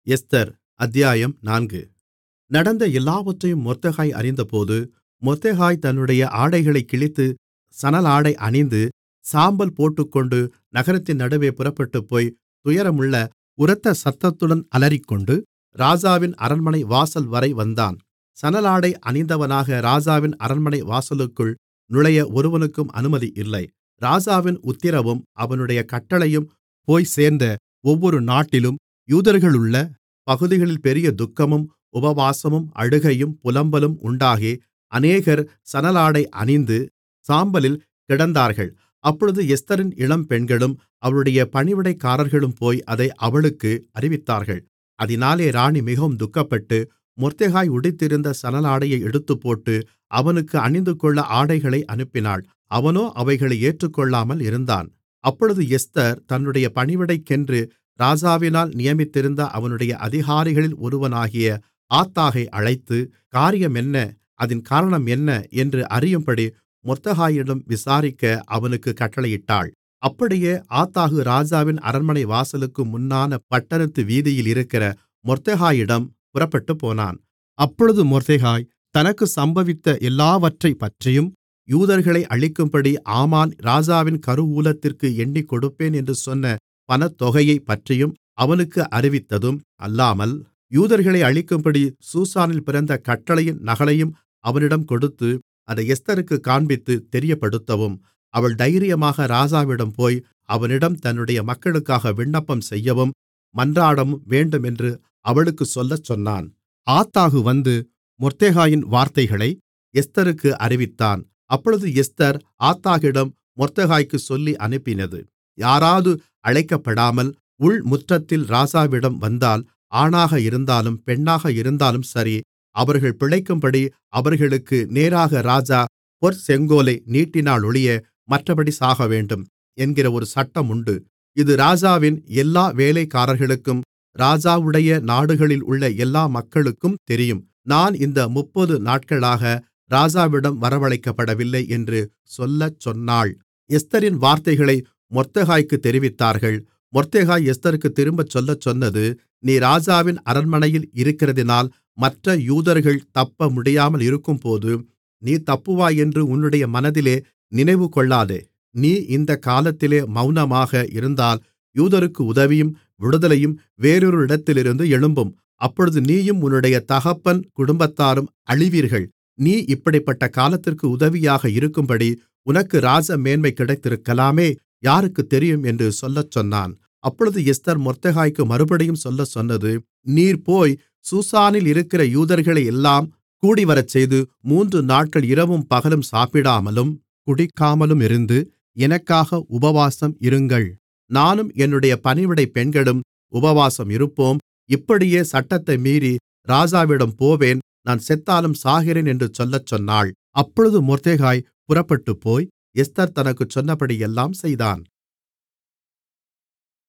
Esther அத்தியாயம் நான்கு நடந்த எல்லாவற்றையும் மொர்தெகாய் அறிந்தபோது மொர்தெகாய் தன்னுடைய ஆடைகளைக் கிழித்து சணலாடை அணிந்து சாம்பல் போட்டுக்கொண்டு நகரத்தின் நடுவே புறப்பட்டுப்போய் துயரமுள்ள உரத்த சத்தத்துடன் அலறிக்கொண்டு ராஜாவின் அரண்மனை வாசல்வரை வந்தான் சணலாடை அணிந்தவனாக ராஜாவின் அரண்மனை வாசலுக்குள் நுழைய ஒருவனுக்கும் அனுமதி இல்லை ராஜாவின் உத்திரவும் அவனுடைய கட்டளையும் போய்ச் சேர்ந்த ஒவ்வொரு நாட்டிலும் யூதர்களுள்ள பகுதிகளில் பெரிய துக்கமும் உபவாசமும் அழுகையும் புலம்பலும் உண்டாகி அநேகர் சணலாடை அணிந்து சாம்பலில் கிடந்தார்கள் அப்பொழுது எஸ்தரின் இளம்பெண்களும் அவளுடைய பணிவிடைக்காரர்களும் போய் அதை அவளுக்கு அறிவித்தார்கள் அதினாலே ராணி மிகவும் துக்கப்பட்டு மொர்தெகாய் உடுத்தியிருந்த சணலாடையை எடுத்துப்போட்டு அவனுக்கு அணிந்துகொள்ள ஆடைகளை அனுப்பினாள் அவனோ அவைகளை ஏற்றுக்கொள்ளாமல் இருந்தான் அப்பொழுது எஸ்தர் தன்னுடைய பணிவிடைக்கென்று ராஜாவினால் நியமித்திருந்த அவனுடைய அதிகாரிகளில் ஒருவனாகிய ஆத்தாகை அழைத்து காரியமென்ன அதின் காரணம் என்ன என்று அறியும்படி மொர்தெகாயிடம் விசாரிக்க அவனுக்குக் கட்டளையிட்டாள் அப்படியே ஆத்தாகு ராஜாவின் அரண்மனை வாசலுக்கு முன்னான பட்டணத்து வீதியில் இருக்கிற மொர்தெகாயிடம் புறப்பட்டுப்போனான் அப்பொழுது மொர்தெகாய் தனக்கு சம்பவித்த எல்லாவற்றைப்பற்றியும் யூதர்களை அழிக்கும்படி ஆமான் ராஜாவின் கருவூலத்திற்கு எண்ணிக் கொடுப்பேன் என்று சொன்ன பணத்தொகையைப் பற்றியும் அவனுக்கு அறிவித்ததும் அல்லாமல் யூதர்களை அழிக்கும்படி சூசானில் பிறந்த கட்டளையின் நகலையும் அவனிடம் கொடுத்து அதை எஸ்தருக்குக் காண்பித்து தெரியப்படுத்தவும் அவள் தைரியமாக ராஜாவிடம் போய் அவனிடம் தன்னுடைய மக்களுக்காக விண்ணப்பம் செய்யவும் மன்றாடவும் வேண்டுமென்று அவளுக்குச் சொல்லச் சொன்னான் ஆத்தாகு வந்து மொர்தெகாயின் வார்த்தைகளை எஸ்தருக்கு அறிவித்தான் அப்பொழுது எஸ்தர் ஆத்தாகிடம் மொர்தெகாய்க்குச் சொல்லி அனுப்பினது யாராவது அழைக்கப்படாமல் உள்முற்றத்தில் ராஜாவிடம் வந்தால் ஆணாக இருந்தாலும் பெண்ணாக இருந்தாலும் சரி அவர்கள் பிழைக்கும்படி அவர்களுக்கு நேராக ராஜா பொற்செங்கோலை நீட்டினாலொழிய மற்றபடி சாகவேண்டும் என்கிற ஒரு சட்டம் உண்டு இது ராஜாவின் எல்லா வேலைக்காரர்களுக்கும் ராஜாவுடைய நாடுகளில் உள்ள எல்லா மக்களுக்கும் தெரியும் நான் இந்த முப்பது நாட்களாக ராஜாவிடம் வரவழைக்கப்படவில்லை என்று சொல்லச் சொன்னாள் எஸ்தரின் வார்த்தைகளை மொர்தெகாய்க்குத் தெரிவித்தார்கள் மொர்தெகாய் எஸ்தருக்கு திரும்பச் சொல்லச் சொன்னது நீ ராஜாவின் அரண்மனையில் இருக்கிறதினால் மற்ற யூதர்கள் தப்ப முடியாமல் இருக்கும்போது நீ தப்புவாய் என்று உன்னுடைய மனதிலே நினைவுகொள்ளாதே நீ இந்த காலத்திலே மௌனமாக இருந்தால் யூதருக்கு உதவியும் விடுதலையும் வேறொரு இடத்திலிருந்து எழும்பும் அப்பொழுது நீயும் உன்னுடைய தகப்பன் குடும்பத்தாரும் அழிவீர்கள் நீ இப்படிப்பட்ட காலத்திற்கு உதவியாக இருக்கும்படி உனக்கு ராஜ மேன்மை கிடைத்திருக்கலாமே யாருக்கு தெரியும் என்று சொல்லச் சொன்னான் அப்பொழுது எஸ்தர் மொர்தெகாய்க்கு மறுபடியும் சொல்லச் சொன்னது நீர் போய் சூசானில் இருக்கிற யூதர்களை எல்லாம் கூடிவரச்செய்து மூன்று நாட்கள் இரவும் பகலும் சாப்பிடாமலும் குடிக்காமலும் இருந்து எனக்காக உபவாசம் இருங்கள் நானும் என்னுடைய பணிவிடை பெண்களும் உபவாசம் இருப்போம் இப்படியே சட்டத்தை மீறி ராஜாவிடம் போவேன் நான் செத்தாலும் சாகிறேன் என்று சொல்லச் சொன்னாள் அப்பொழுது மொர்தெகாய் புறப்பட்டுப்போய் எஸ்தர் தனக்குச் சொன்னபடியெல்லாம் செய்தான்